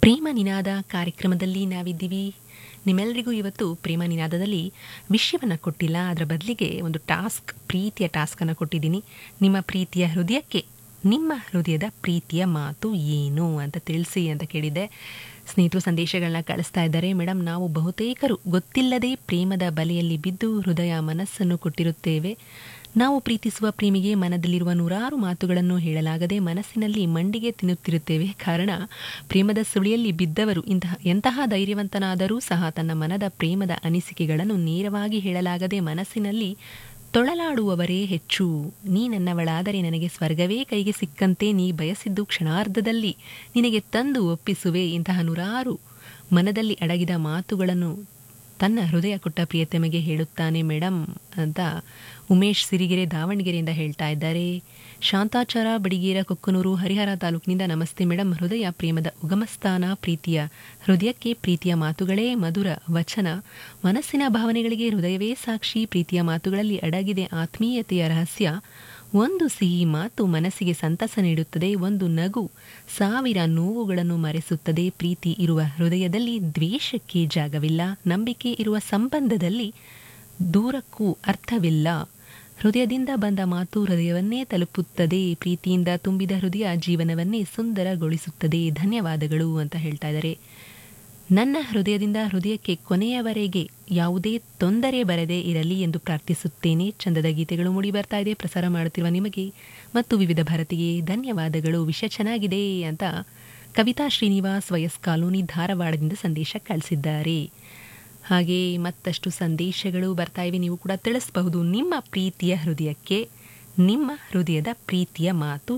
ಪ್ರೇಮ ನಿನಾದ ಕಾರ್ಯಕ್ರಮದಲ್ಲಿ ನಾವಿದ್ದೀವಿ ನಿಮ್ಮೆಲ್ಲರಿಗೂ ಇವತ್ತು ಪ್ರೇಮ ನಿನಾದದಲ್ಲಿ ವಿಷಯವನ್ನು ಕೊಟ್ಟಿಲ್ಲ ಅದರ ಬದಲಿಗೆ ಒಂದು ಟಾಸ್ಕ್ ಪ್ರೀತಿಯ ಟಾಸ್ಕನ್ನು ಕೊಟ್ಟಿದ್ದೀನಿ ನಿಮ್ಮ ಪ್ರೀತಿಯ ಹೃದಯಕ್ಕೆ ನಿಮ್ಮ ಹೃದಯದ ಪ್ರೀತಿಯ ಮಾತು ಏನು ಅಂತ ತಿಳಿಸಿ ಅಂತ ಕೇಳಿದ್ದೆ ಸ್ನೇಹಿತರು ಸಂದೇಶಗಳನ್ನ ಕಳಿಸ್ತಾ ಇದ್ದಾರೆ ಮೇಡಮ್ ನಾವು ಬಹುತೇಕರು ಗೊತ್ತಿಲ್ಲದೆ ಪ್ರೇಮದ ಬಲೆಯಲ್ಲಿ ಬಿದ್ದು ಹೃದಯ ಮನಸ್ಸನ್ನು ಕೊಟ್ಟಿರುತ್ತೇವೆ ನಾವು ಪ್ರೀತಿಸುವ ಪ್ರೇಮಿಗೆ ಮನದಲ್ಲಿರುವ ನೂರಾರು ಮಾತುಗಳನ್ನು ಹೇಳಲಾಗದೆ ಮನಸ್ಸಿನಲ್ಲಿ ಮಂಡಿಗೆ ತಿನ್ನುತ್ತಿರುತ್ತೇವೆ ಕಾರಣ ಪ್ರೇಮದ ಸುಳಿಯಲ್ಲಿ ಬಿದ್ದವರು ಇಂತಹ ಎಂತಹ ಧೈರ್ಯವಂತನಾದರೂ ಸಹ ತನ್ನ ಮನದ ಪ್ರೇಮದ ಅನಿಸಿಕೆಗಳನ್ನು ನೇರವಾಗಿ ಹೇಳಲಾಗದೆ ಮನಸ್ಸಿನಲ್ಲಿ ತೊಳಲಾಡುವವರೇ ಹೆಚ್ಚು ನೀ ನನ್ನವಳಾದರೆ ನನಗೆ ಸ್ವರ್ಗವೇ ಕೈಗೆ ಸಿಕ್ಕಂತೆ ನೀ ಬಯಸಿದ್ದು ಕ್ಷಣಾರ್ಧದಲ್ಲಿ ನಿನಗೆ ತಂದು ಒಪ್ಪಿಸುವೆ ಇಂತಹ ನೂರಾರು ಮನದಲ್ಲಿ ಅಡಗಿದ ಮಾತುಗಳನ್ನು ತನ್ನ ಹೃದಯ ಕೊಟ್ಟ ಪ್ರಿಯತಮೆಗೆ ಹೇಳುತ್ತಾನೆ ಮೇಡಮ್ ಅಂತ ಉಮೇಶ್ ಸಿರಿಗೆರೆ ದಾವಣಗೆರೆಯಿಂದ ಹೇಳ್ತಾ ಇದ್ದಾರೆ ಶಾಂತಾಚಾರ ಬಡಿಗೇರ ಕೊಕ್ಕನೂರು ಹರಿಹರ ತಾಲೂಕಿನಿಂದ ನಮಸ್ತೆ ಮೇಡಮ್ ಹೃದಯ ಪ್ರೇಮದ ಉಗಮಸ್ಥಾನ ಪ್ರೀತಿಯ ಹೃದಯಕ್ಕೆ ಪ್ರೀತಿಯ ಮಾತುಗಳೇ ಮಧುರ ವಚನ ಮನಸ್ಸಿನ ಭಾವನೆಗಳಿಗೆ ಹೃದಯವೇ ಸಾಕ್ಷಿ ಪ್ರೀತಿಯ ಮಾತುಗಳಲ್ಲಿ ಅಡಗಿದೆ ಆತ್ಮೀಯತೆಯ ರಹಸ್ಯ ಒಂದು ಸಿಹಿ ಮಾತು ಮನಸ್ಸಿಗೆ ಸಂತಸ ನೀಡುತ್ತದೆ ಒಂದು ನಗು ಸಾವಿರ ನೋವುಗಳನ್ನು ಮರೆಸುತ್ತದೆ ಪ್ರೀತಿ ಇರುವ ಹೃದಯದಲ್ಲಿ ದ್ವೇಷಕ್ಕೆ ಜಾಗವಿಲ್ಲ ನಂಬಿಕೆ ಇರುವ ಸಂಬಂಧದಲ್ಲಿ ದೂರಕ್ಕೂ ಅರ್ಥವಿಲ್ಲ ಹೃದಯದಿಂದ ಬಂದ ಮಾತು ಹೃದಯವನ್ನೇ ತಲುಪುತ್ತದೆ ಪ್ರೀತಿಯಿಂದ ತುಂಬಿದ ಹೃದಯ ಜೀವನವನ್ನೇ ಸುಂದರಗೊಳಿಸುತ್ತದೆ ಧನ್ಯವಾದಗಳು ಅಂತ ಹೇಳ್ತಾ ಇದ್ದಾರೆ ನನ್ನ ಹೃದಯದಿಂದ ಹೃದಯಕ್ಕೆ ಕೊನೆಯವರೆಗೆ ಯಾವುದೇ ತೊಂದರೆ ಬರದೇ ಇರಲಿ ಎಂದು ಪ್ರಾರ್ಥಿಸುತ್ತೇನೆ ಚಂದದ ಗೀತೆಗಳು ಮೂಡಿ ಬರ್ತಾ ಇದೆ ಪ್ರಸಾರ ಮಾಡುತ್ತಿರುವ ನಿಮಗೆ ಮತ್ತು ವಿವಿಧ ಭಾರತಿಗೆ ಧನ್ಯವಾದಗಳು ವಿಷಯ ಚೆನ್ನಾಗಿದೆ ಅಂತ ಕವಿತಾ ಶ್ರೀನಿವಾಸ್ ವಯಸ್ ಕಾಲೋನಿ ಧಾರವಾಡದಿಂದ ಸಂದೇಶ ಕಳಿಸಿದ್ದಾರೆ ಹಾಗೆ ಮತ್ತಷ್ಟು ಸಂದೇಶಗಳು ಬರ್ತಾ ಇವೆ ನೀವು ಕೂಡ ತಿಳಿಸಬಹುದು ನಿಮ್ಮ ಪ್ರೀತಿಯ ಹೃದಯಕ್ಕೆ ನಿಮ್ಮ ಹೃದಯದ ಪ್ರೀತಿಯ ಮಾತು